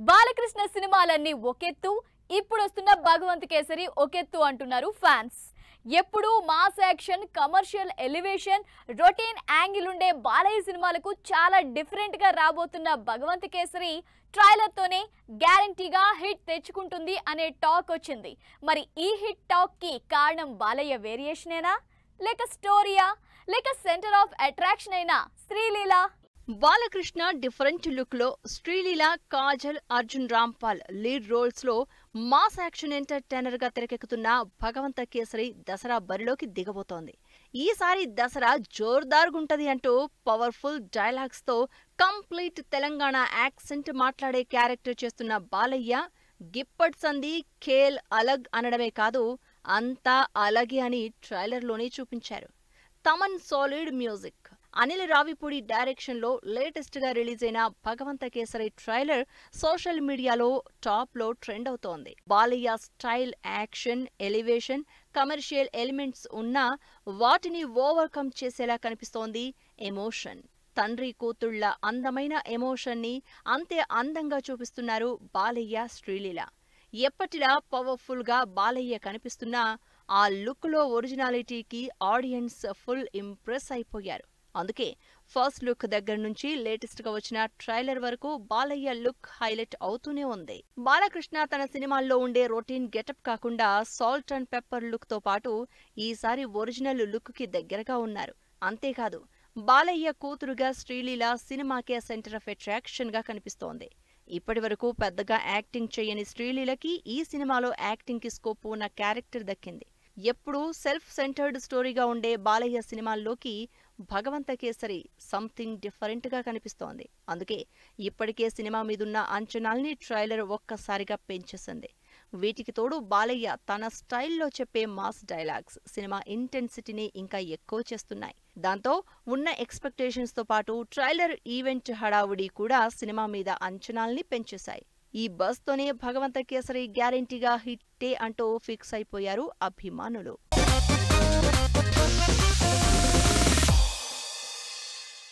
బాలకృష్ణ సినిమాలన్నీ ఒకెత్తు ఇప్పుడు వస్తున్న భగవంత్ కేసరి ఒకెత్తు అంటున్నారు ఫ్యాన్స్ ఎప్పుడు mass action commercial elevation routine angle ఉండే బాలయ్య సినిమాలకు చాలా డిఫరెంట్ గా రాబోతున్న భగవంత్ కేసరి ట్రైలర్ తోనే గ్యారంటీగా హిట్ తెచ్చుకుంటుంది అనే టాక్ వచ్చింది మరి ఈ హిట్ టాక్ కి కారణం బాలయ్య వేరియేషనేనా లేక స్టోరీయా లేక సెంటర్ ఆఫ్ అట్రాక్షన్ అయినా శ్రీలీల బాలకృష్ణ డిఫరెంట్ లుక్ లో శ్రీలీల కాజల్ అర్జున్ రాంపాల్ లీడ్ రోల్స్ లో మాస్ యాక్షన్ ఎంటర్టైనర్ గా తెరకెక్కుతున్న భగవంత కేసరి దసరా బరిలోకి దిగబోతోంది ఈసారి దసరా జోర్దార్గుంటది అంటూ పవర్ఫుల్ డైలాగ్స్ తో కంప్లీట్ తెలంగాణ యాక్సెంట్ మాట్లాడే క్యారెక్టర్ చేస్తున్న బాలయ్య గిప్పట్ సంధి ఖేల్ అలగ్ అనడమే కాదు అంతా అలాగే అని ట్రైలర్లోనే చూపించారు Thaman solid music Anil Ravipudi direction లో లేటెస్ట్ గా రిలీజ్ అయిన భగవంత కేసరి ట్రైలర్ సోషల్ మీడియాలో టాప్ లో ట్రెండ్ అవుతోంది Balayya style action elevation commercial elements ఉన్నా వాటిని ఓవర్కమ్ చేసేలా కనిపిస్తోంది ఎమోషన్ తండ్రి కూతుళ్ల అందమైన ఎమోషన్ ని అంతే అందంగా చూపిస్తున్నారు బాలయ్య శ్రీలీల ఎప్పటిలా పవర్ఫుల్ గా బాలయ్య కనిపిస్తున్నా ఆ లుక్ లో ఒరిజినాలిటీకి ఆడియన్స్ ఫుల్ ఇంప్రెస్ అయిపోయారు అందుకే ఫస్ట్ లుక్ దగ్గర నుంచి లేటెస్ట్ గా వచ్చిన ట్రైలర్ వరకు బాలయ్య లుక్ హైలైట్ అవుతూనే ఉంది బాలకృష్ణ తన సినిమాల్లో ఉండే రొటీన్ గెటప్ కాకుండా సాల్ట్ అండ్ పెప్పర్ లుక్ తో పాటు ఈసారి ఒరిజినల్ లుక్ కి దగ్గరగా ఉన్నారు అంతేకాదు బాలయ్య కూతురుగా శ్రీలీల సినిమాకే సెంటర్ ఆఫ్ అట్రాక్షన్ గా కనిపిస్తోంది ఇప్పటి వరకు పెద్దగా యాక్టింగ్ చేయని శ్రీలీలకి ఈ సినిమాలో యాక్టింగ్ కి స్కోప్ ఉన్న క్యారెక్టర్ దక్కింది ఎప్పుడూ సెల్ఫ్ సెంటర్డ్ స్టోరీగా ఉండే బాలయ్య సినిమాల్లోకి భగవంత కేసరి సంథింగ్ డిఫరెంట్ గా కనిపిస్తోంది అందుకే ఇప్పటికే సినిమా మీదున్న అంచనాల్ని ట్రైలర్ ఒక్కసారిగా పెంచేసింది వీటికి తోడు బాలయ్య తన స్టైల్లో చెప్పే మాస్ డైలాగ్స్ సినిమా ఇంటెన్సిటీని ఇంకా ఎక్కువ చేస్తున్నాయి దాంతో ఉన్న ఎక్స్పెక్టేషన్స్ తో పాటు ట్రైలర్ ఈవెంట్ హడావుడి కూడా సినిమా మీద అంచనాల్ని పెంచేశాయి ఈ బస్ తోనే భగవంత కేసరి గ్యారెంటీగా హిట్టే అంటూ ఫిక్స్ అయిపోయారు అభిమానులు